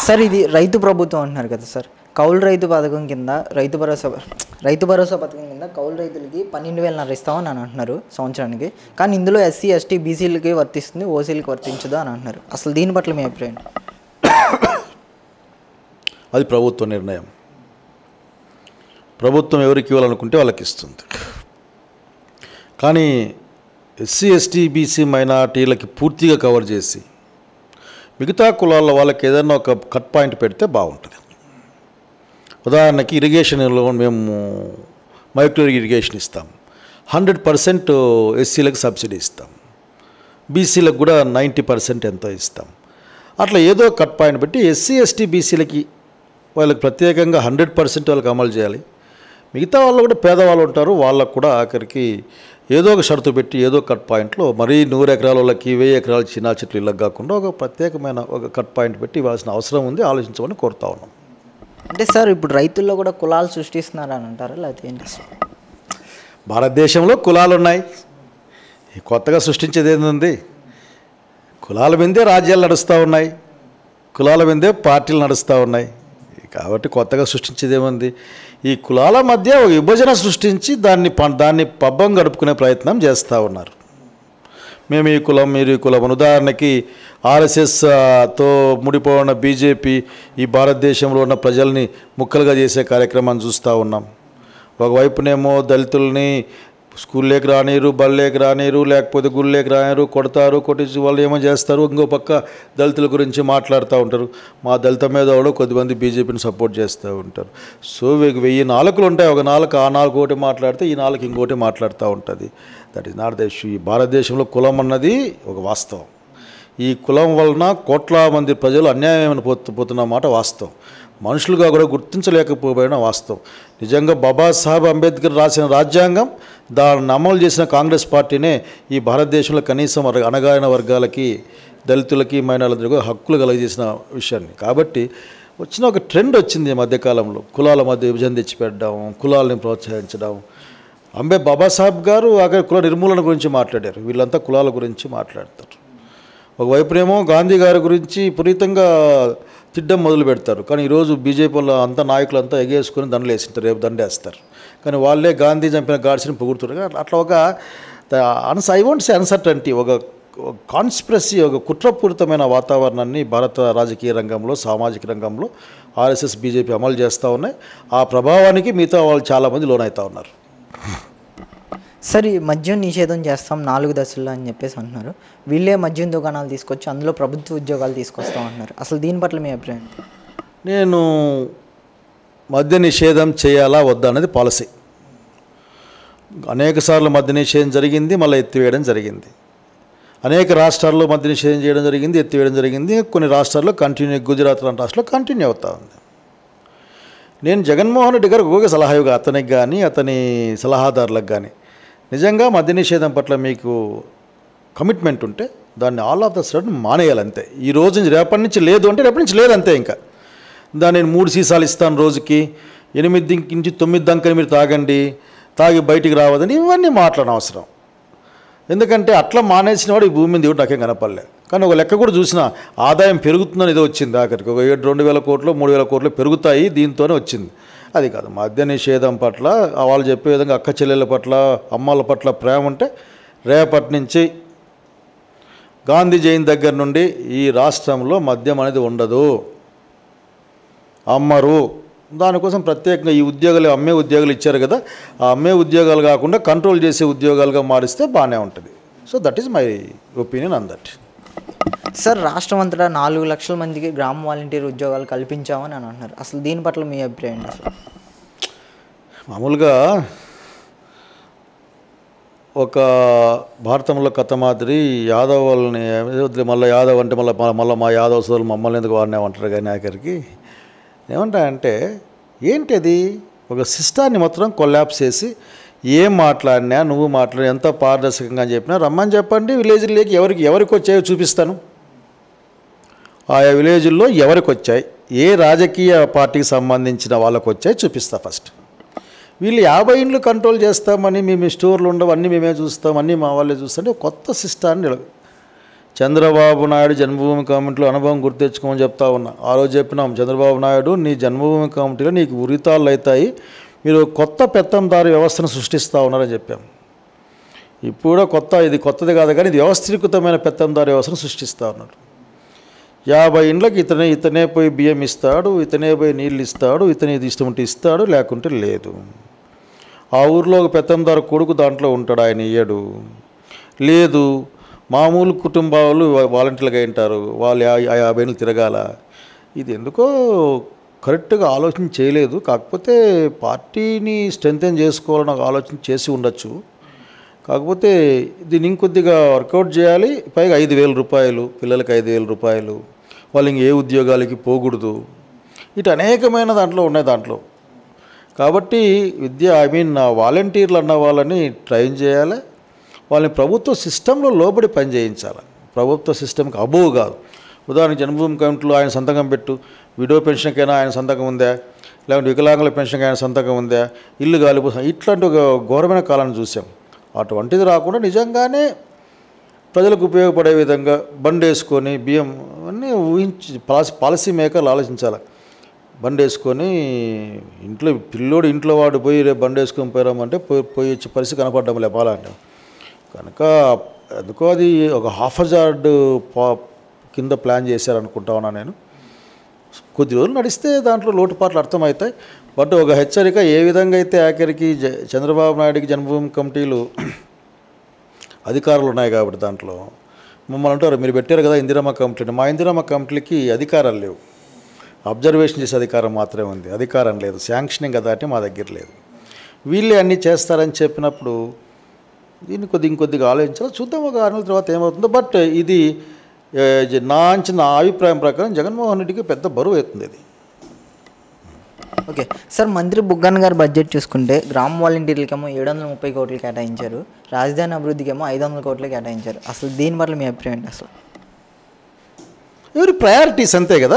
Sir ఇది రైతు ప్రభుత్వం అంటున్నారు కదా సార్ కౌలు రైతు పథకం కింద రైతు భరోసా రైతు భరోసా పథకం కింద కౌలు రైతులకి పన్నెండు వేలన్నర ఇస్తామని అని అంటున్నారు సంవత్సరానికి కానీ ఇందులో ఎస్సీ ఎస్టీ బీసీలకి వర్తిస్తుంది ఓసీలకి వర్తించదు అని అంటున్నారు అసలు దీని పట్ల మీ అభిప్రాయం ఏంటి? అది ప్రభుత్వ నిర్ణయం ప్రభుత్వం ఎవరికి ఇవ్వాలనుకుంటే వాళ్ళకి ఇస్తుంది కానీ ఎస్సీ ఎస్టీ బీసీ మైనార్టీలకి పూర్తిగా కవర్ చేసి మిగతా కులాల వాళ్ళకి ఏదైనా ఒక కట్ పాయింట్ పెడితే బాగుంటుంది ఉదాహరణకి ఇరిగేషన్లో మేము మైక్రో ఇరిగేషన్ ఇస్తాం హండ్రెడ్ పర్సెంట్ ఎస్సీలకు సబ్సిడీ ఇస్తాం బీసీలకు కూడా నైంటీ పర్సెంట్ ఎంతో ఇస్తాం అట్లా ఏదో కట్ పాయింట్ పెట్టి ఎస్సీ ఎస్టీ బీసీలకి వాళ్ళకి ప్రత్యేకంగా హండ్రెడ్ పర్సెంట్ వాళ్ళకి అమలు చేయాలి మిగతా వాళ్ళు కూడా పేదవాళ్ళు ఉంటారు వాళ్ళకు కూడా ఆఖరికి ఏదో ఒక షరతు పెట్టి ఏదో కట్ పాయింట్లో మరీ నూరు ఎకరాల వాళ్ళకి వెయ్యి ఎకరాల చిన్న చెట్లు ఇళ్ళకి కాకుండా ఒక ప్రత్యేకమైన ఒక కట్ పాయింట్ పెట్టి ఇవ్వాల్సిన అవసరం ఉంది ఆలోచించమని కోరుతా ఉన్నాం అంటే సార్ ఇప్పుడు రైతుల్లో కూడా కులాలు సృష్టిస్తున్నారు అని అంటారా లేకపోతే ఏంటి అసలు? భారతదేశంలో కులాలు ఉన్నాయి ఈ కొత్తగా సృష్టించేది ఏంది కులాల మీదే రాజ్యాలు నడుస్తూ ఉన్నాయి కులాల మీదే పార్టీలు నడుస్తూ ఉన్నాయి కాబట్టి కొత్తగా సృష్టించేది ఏముంది ఈ కులాల మధ్య ఒక విభజన సృష్టించి దాన్ని ప- దాన్ని పబ్బం గడుపుకునే ప్రయత్నం చేస్తూ ఉన్నారు మేము ఈ కులం మీరు ఈ కులం అని. ఉదాహరణకి ఆర్ఎస్ఎస్ ఆ, తో ముడిపోన్న బీజేపీ ఈ భారతదేశంలో ఉన్న ప్రజల్ని ముక్కలుగా చేసే కార్యక్రమాన్ని చూస్తూ ఉన్నాం ఒకవైపునేమో దళితుల్ని స్కూల్లోకి రానిరు బళ్ళేకి రానిరు లేకపోతే గుళ్ళేకి రానిరు కొడతారు కొట్టించి వాళ్ళు ఏమో చేస్తారు ఇంకో పక్క దళితుల గురించి మాట్లాడుతూ ఉంటారు మా దళిత మీద కూడా కొద్దిమంది బీజేపీని సపోర్ట్ చేస్తూ ఉంటారు సో వెయ్యి- వెయ్యి నాలుకలు ఉంటాయి ఒక నాలుక ఆ నాలుగు ఒకటి మాట్లాడితే ఈ నాలుగు ఇంకోటి మాట్లాడుతూ ఉంటుంది that is not the issue ఈ భారతదేశంలో కులం అన్నది ఒక వాస్తవం ఈ కులం వలన కోట్ల మంది ప్రజలు అన్యాయమైన పోతు పోతున్న మాట వాస్తవం మనుషులుగా కూడా గుర్తించలేకపోయిన వాస్తవం నిజంగా బాబాసాహెబ్ అంబేద్కర్ రాసిన రాజ్యాంగం దాన్ని అమలు చేసిన కాంగ్రెస్ పార్టీనే ఈ భారతదేశంలో కనీసం అర- అణగారిన వర్గాలకి దళితులకి మైనార్టీలకు హక్కులు కలగజేసిన విషయాన్ని కాబట్టి వచ్చిన ఒక ట్రెండ్ వచ్చింది ఈ మధ్యకాలంలో కులాల మధ్య విభజన తెచ్చిపెట్టడం కులాలని ప్రోత్సహించడం అంబే బాబాసాహెబ్ గారు అక్కడ కుల నిర్మూలన గురించి మాట్లాడారు వీళ్ళంతా కులాల గురించి మాట్లాడతారు ఒకవైపునేమో గాంధీ గారి గురించి విపరీతంగా తిడ్డం మొదలు పెడతారు కానీ ఈరోజు బీజేపీ వాళ్ళ అంతా నాయకులంతా ఎగేసుకొని దండలు వేసింటారు రేపు దండేస్తారు కానీ వాళ్ళే గాంధీ చంపిన గాడ్స్ని పొగుడుతారు అట్లా ఒక అన్స్ ఐ వాంట్ సే అన్సర్టంటీ ఒక కాన్స్పిరసీ ఒక కుట్రపూరితమైన వాతావరణాన్ని భారత రాజకీయ రంగంలో సామాజిక రంగంలో ఆర్ఎస్ఎస్ బీజేపీ అమలు చేస్తూ ఉన్నాయి ఆ ప్రభావానికి మిగతా వాళ్ళు చాలామంది లోనవుతూ ఉన్నారు సార్ ఈ మద్యం నిషేధం చేస్తాం నాలుగు దశల్లో అని చెప్పేసి అంటున్నారు వీళ్ళే మద్యం దుకాణాలు తీసుకొచ్చి అందులో ప్రభుత్వ ఉద్యోగాలు తీసుకొస్తాం అంటున్నారు అసలు దీని పట్ల మీ అభిప్రాయం ఏంటి? నేను మద్య నిషేధం చేయాలా వద్దా అనేది పాలసీ అనేక సార్లు మద్య నిషేధం జరిగింది మళ్ళీ ఎత్తివేయడం జరిగింది అనేక రాష్ట్రాల్లో మద్య నిషేధం చేయడం జరిగింది ఎత్తివేయడం జరిగింది కొన్ని రాష్ట్రాల్లో కంటిన్యూ గుజరాత్ లాంటి రాష్ట్రాల్లో కంటిన్యూ అవుతా ఉంది నేను జగన్మోహన్ రెడ్డి గారికి ఒక సలహా ఇవ్వగా అతనికి కానీ అతని సలహాదారులకు కానీ నిజంగా మద్య నిషేధం పట్ల మీకు కమిట్మెంట్ ఉంటే దాన్ని ఆల్ ఆఫ్ ద సడన్ మానేయాలి అంతే ఈ రోజు నుంచి రేపటి నుంచి లేదు అంటే రేపటి నుంచి లేదు అంతే ఇంకా దాన్ని నేను మూడు సీసాలు ఇస్తాను రోజుకి ఎనిమిది నుంచి తొమ్మిది దాకా మీరు తాగండి తాగి బయటికి రావద్దని ఇవన్నీ మాట్లాడనవసరం ఎందుకంటే అట్లా మానేసిన వాడు ఈ భూమి మీద దేవుడు నాకేం కనపడలే కానీ ఒక లెక్క కూడా చూసిన ఆదాయం పెరుగుతుందని ఏదో వచ్చింది ఆఖరికి ఒక ఏడు రెండు వేల కోట్లు మూడు వేల కోట్లు పెరుగుతాయి దీంతోనే వచ్చింది అది కాదు మద్య నిషేధం పట్ల ఆ వాళ్ళు చెప్పే విధంగా అక్క చెల్లెల పట్ల అమ్మాల పట్ల ప్రేమ ఉంటే రేపటి నుంచి గాంధీ జయంతి దగ్గర నుండి ఈ రాష్ట్రంలో మద్యం అనేది ఉండదు అమ్మరు దానికోసం ప్రత్యేకంగా ఈ ఉద్యోగాలు అమ్మే ఉద్యోగాలు ఇచ్చారు కదా ఆ అమ్మే ఉద్యోగాలు కాకుండా కంట్రోల్ చేసే ఉద్యోగాలుగా మారిస్తే బాగానే ఉంటుంది so that is my opinion on that sir రాష్ట్రం అంతటా నాలుగు లక్షల మందికి గ్రామ వాలంటీర్ ఉద్యోగాలు కల్పించామని అని అంటున్నారు అసలు దీని పట్ల మీ అభిప్రాయం ఏంటి అసలు మామూలుగా ఒక భారతంలో కథ మాదిరి యాదవ్ వాళ్ళని వదిలే మళ్ళీ యాదవ్ అంటే మళ్ళీ మళ్ళీ మా యాదవ్ సోదరులు మమ్మల్ని ఎందుకు వాడినామంటారు కానీ ఆఖరికి ఏమంటాయంటే ఏంటి అది ఒక సిస్టాన్ని మొత్తం కొల్లాప్స్ చేసి ఏం మాట్లాడినా నువ్వు మాట్లాడి ఎంత పారదర్శకంగా చెప్పినా రమ్మని చెప్పండి విలేజ్లోకి ఎవరికి ఎవరికి వచ్చాయో చూపిస్తాను ఆయా విలేజ్ల్లో ఎవరికి వచ్చాయి ఏ రాజకీయ పార్టీకి సంబంధించిన వాళ్ళకు వచ్చాయి చూపిస్తా ఫస్ట్ వీళ్ళు యాభై ఇండ్లు కంట్రోల్ చేస్తామని మేము స్టోర్లు ఉండవు అన్నీ మేమే చూస్తాం అన్నీ మా వాళ్ళే చూస్తాం అంటే కొత్త సిస్టాన్ని నిల- చంద్రబాబు నాయుడు జన్మభూమి కమిటీలో అనుభవం గుర్తెచ్చుకోమని చెప్తా ఉన్నా ఆ రోజు చెప్పినాం చంద్రబాబు నాయుడు నీ జన్మభూమి కమిటీలో నీకు ఉరితాళ్ళు అవుతాయి మీరు కొత్త పెత్తందారి వ్యవస్థను సృష్టిస్తూ ఉన్నారని చెప్పాం ఇప్పుడు కూడా కొత్త ఇది కొత్తది కాదు కానీ ఇది వ్యవస్థీకృతమైన పెత్తందారి వ్యవస్థను సృష్టిస్తూ ఉన్నారు యాభై ఇండ్లకి ఇతనే ఇతనే పోయి బియ్యం ఇస్తాడు ఇతనే పోయి నీళ్ళు ఇస్తాడు ఇతనే ఇది ఇష్టం ఉంటే ఇస్తాడు లేకుంటే లేదు ఆ ఊర్లో ఒక పెత్తందారు కొడుకు దాంట్లో ఉంటాడు ఆయన ఇయ్యడు లేదు మామూలు కుటుంబాలు వాలంటీర్లుగా ఉంటారు వాళ్ళు యా- యా- యాభై ఏళ్ళు తిరగాల ఇది ఎందుకో కరెక్ట్గా ఆలోచన చేయలేదు కాకపోతే పార్టీని స్ట్రెంగ్తెన్ చేసుకోవాలని ఒక ఆలోచన చేసి ఉండొచ్చు కాకపోతే దీన్ని ఇంకొద్దిగా వర్కౌట్ చేయాలి పైగా ఐదు వేల రూపాయలు పిల్లలకి ఐదు వేల రూపాయలు వాళ్ళు ఇంక ఏ ఉద్యోగాలకి పోకూడదు ఇటు అనేకమైన దాంట్లో ఉన్నాయి దాంట్లో కాబట్టి విద్య ఐ మీన్ వాలంటీర్లు అన్న వాళ్ళని ట్రైన్ చేయాలి వాళ్ళని ప్రభుత్వ సిస్టంలో లోబడి పని చేయించాలి ప్రభుత్వ సిస్టమ్కి అబోవ్ కాదు ఉదాహరణకి జన్మభూమి కమిటీలో ఆయన సంతకం పెట్టు విడో పెన్షన్కైనా ఆయన సంతకం ఉందా లేకుంటే వికలాంగుల పెన్షన్కి ఆయన సంతకం ఉందా ఇల్లు గాలిపోసం ఇట్లాంటి ఒక ఘోరమైన కాలాన్ని చూసాం అటువంటిది రాకుండా నిజంగానే ప్రజలకు ఉపయోగపడే విధంగా బండి వేసుకొని బియ్యం అన్నీ ఊహించి పాలసీ పాలసీ మేకర్లు ఆలోచించాలి బండి వేసుకొని ఇంట్లో పిల్లోడు ఇంట్లో వాడు పోయి రేపు బండి వేసుకొని పోయామంటే పోయి పోయి వచ్చే పరిస్థితి కనపడడం లేపాలంటే కనుక ఎందుకో అది ఒక హాఫ్ హజార్డ్ పా కింద ప్లాన్ చేశారనుకుంటా ఉన్నా నేను కొద్ది రోజులు నడిస్తే దాంట్లో లోటుపాట్లు అర్థమవుతాయి బట్ ఒక హెచ్చరిక ఏ విధంగా అయితే ఆఖరికి జ- చంద్రబాబు నాయుడికి జన్మభూమి కమిటీలు అధికారులు ఉన్నాయి కాబట్టి దాంట్లో మమ్మల్ని అంటారు మీరు పెట్టారు కదా ఇందిరమ్మ కమిటీ మా ఇందిరమ్మ కమిటీలకి అధికారాలు లేవు అబ్జర్వేషన్ చేసే అధికారం మాత్రమే ఉంది అధికారం లేదు శాంక్షనింగ్ అథారిటీ మా దగ్గర లేదు వీళ్ళే అన్నీ చేస్తారని చెప్పినప్పుడు దీన్ని కొద్ది ఇంకొద్దిగా ఆలోచించాలి చూద్దాం ఒక ఆరు నెలల తర్వాత ఏమవుతుందో బట్ ఇది ఏ, జ- నా అంచనా నా అభిప్రాయం ప్రకారం జగన్మోహన్ రెడ్డికి పెద్ద బరువు అవుతుంది ఇది ఓకే సార్ మంత్రి బుగ్గన్ గారు బడ్జెట్ చూసుకుంటే గ్రామ వాలంటీర్లకేమో ఏడు వందల ముప్పై కోట్లు కేటాయించారు రాజధాని అభివృద్ధికేమో ఐదు వందల కోట్లు కేటాయించారు అసలు దీని పట్ల మీ అభిప్రాయం ఏంటి అసలు ఎవరి ప్రయారిటీస్ అంతే కదా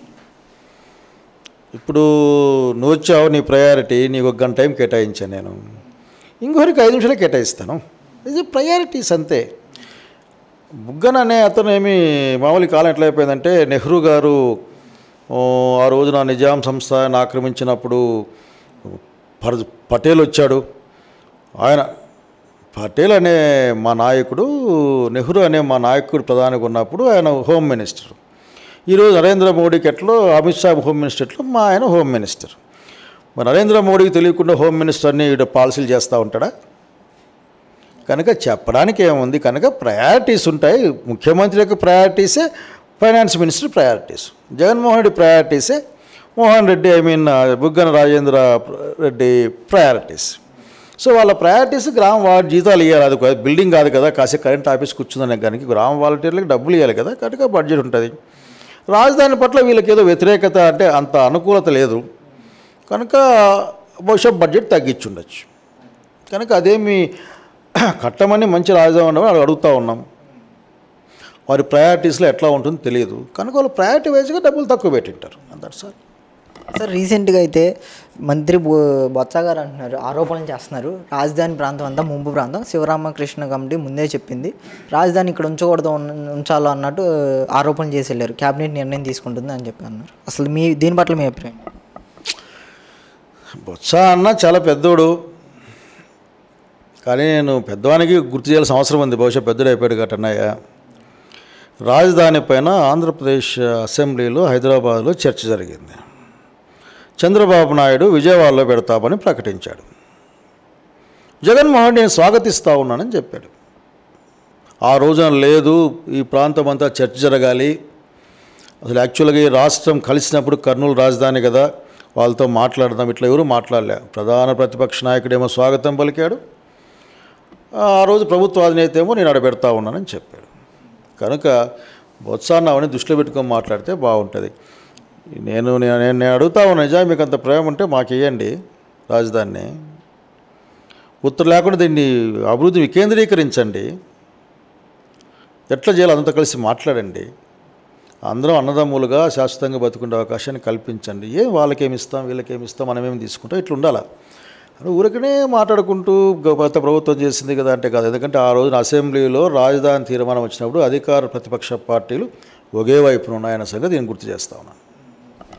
ఇప్పుడు నువ్వు వచ్చావు నీ ప్రయారిటీ నీకు ఒక గంట టైం కేటాయించాను నేను ఇంకొకరికి ఐదు నిమిషాలే కేటాయిస్తాను ఇది ప్రయారిటీస్ అంతే బుగ్గన్ అనే అతను ఏమి మామూలు కాలం ఎట్లా అయిపోయిందంటే నెహ్రూ గారు ఓ, ఆ రోజున నిజాం సంస్థను ఆక్రమించినప్పుడు పర్ పటేల్ వచ్చాడు ఆయన పటేల్ అనే మా నాయకుడు నెహ్రూ అనే మా నాయకుడు ప్రధానిగా ఉన్నప్పుడు ఆయన హోమ్ మినిస్టర్ ఈరోజు నరేంద్ర మోడీకి ఎట్లో అమిత్ షా హోమ్ మినిస్టర్ ఎట్లో మా ఆయన హోమ్ మినిస్టర్ మరి నరేంద్ర మోడీకి తెలియకుండా హోమ్ మినిస్టర్ని ఈడ పాలసీలు చేస్తూ ఉంటాడా కనుక చెప్పడానికి ఏముంది కనుక ప్రయారిటీస్ ఉంటాయి ముఖ్యమంత్రి యొక్క ప్రయారిటీసే finance minister priorities Jaganmohan Reddy ప్రయారిటీసే Mohan Reddy I mean Buggana Rajendra Reddy priorities so వాళ్ళ ప్రయారిటీస్ గ్రామ వార్డు జీతాలు ఇవ్వాలి అది కాదు, బిల్డింగ్ కాదు కదా కాసేపు కరెంట్ ఆఫీస్ కూర్చుందనే కానీ గ్రామ వాలంటీర్లకు డబ్బులు ఇవ్వాలి కదా కనుక బడ్జెట్ ఉంటుంది రాజధాని పట్ల వీళ్ళకి ఏదో వ్యతిరేకత అంటే అంత అనుకూలత లేదు కనుక బహుశా బడ్జెట్ తగ్గించుండొచ్చు కనుక అదేమి కట్టమని మంచి రాజధాని ఉండమని అడుగుతూ ఉన్నాం వారి ప్రయారిటీస్లో ఎట్లా ఉంటుందో తెలియదు కనుక వాళ్ళు ప్రయారిటీ వైజ్గా డబ్బులు తక్కువ పెట్టింటారు అందరు సార్ సార్ రీసెంట్గా అయితే మంత్రి బొ బొత్స గారు అంటున్నారు ఆరోపణలు చేస్తున్నారు రాజధాని ప్రాంతం అంతా ముంపు ప్రాంతం శివరామకృష్ణ కమిటీ ముందే చెప్పింది రాజధాని ఇక్కడ ఉంచకూడదు ఉన్- ఉంచాలో అన్నట్టు ఆరోపణలు చేసి వెళ్ళారు క్యాబినెట్ నిర్ణయం తీసుకుంటుంది అని చెప్పి అన్నారు అసలు మీ దీని పట్ల మీ అభిప్రాయం బొత్స అన్న చాలా పెద్దోడు కానీ నేను పెద్దవానికి గుర్తు చేయాల్సిన అవసరం ఉంది బహుశా పెద్దడు అయిపోయాడు కట్టన్నయ్య రాజధాని పైన ఆంధ్రప్రదేశ్ అసెంబ్లీలో హైదరాబాద్లో చర్చ జరిగింది చంద్రబాబు నాయుడు విజయవాడలో పెడతామని ప్రకటించాడు జగన్మోహన్ నేను స్వాగతిస్తా ఉన్నానని చెప్పాడు ఆ రోజున లేదు ఈ ప్రాంతం అంతా చర్చ జరగాలి అసలు యాక్చువల్గా ఈ రాష్ట్రం కలిసినప్పుడు కర్నూలు రాజధాని కదా వాళ్ళతో మాట్లాడదాం ఇట్లా ఎవరు మాట్లాడలే ప్రధాన ప్రతిపక్ష నాయకుడేమో స్వాగతం పలికాడు ఆ రోజు ప్రభుత్వ అధినేత ఏమో నేను ఆడ పెడతా ఉన్నానని చెప్పాడు కనుక బొత్సాన్ని అవన్నీ దృష్టిలో పెట్టుకొని మాట్లాడితే బాగుంటుంది నేను నేను నేను అడుగుతా ఉన్నా నిజా మీకు అంత ప్రేమ ఉంటే మాకు ఇవ్వండి రాజధానిని ఉత్తర లేకుండా దీన్ని అభివృద్ధి వికేంద్రీకరించండి ఎట్లా చేయాలో అంతా కలిసి మాట్లాడండి అందరం అన్నదమ్ములుగా శాశ్వతంగా బతుకునే అవకాశాన్ని కల్పించండి ఏం వాళ్ళకేమి ఇస్తాం వీళ్ళకేమి ఇస్తాం మనమేమి తీసుకుంటాం ఇట్లా ఉండాలి అని ఊరికనే మాట్లాడుకుంటూ గ- గత ప్రభుత్వం చేసింది కదా అంటే కాదు ఎందుకంటే ఆ రోజున అసెంబ్లీలో రాజధాని తీర్మానం వచ్చినప్పుడు అధికార ప్రతిపక్ష పార్టీలు ఒకే వైపున ఉన్నాయన్న సంగతి నేను గుర్తు చేస్తా ఉన్నాను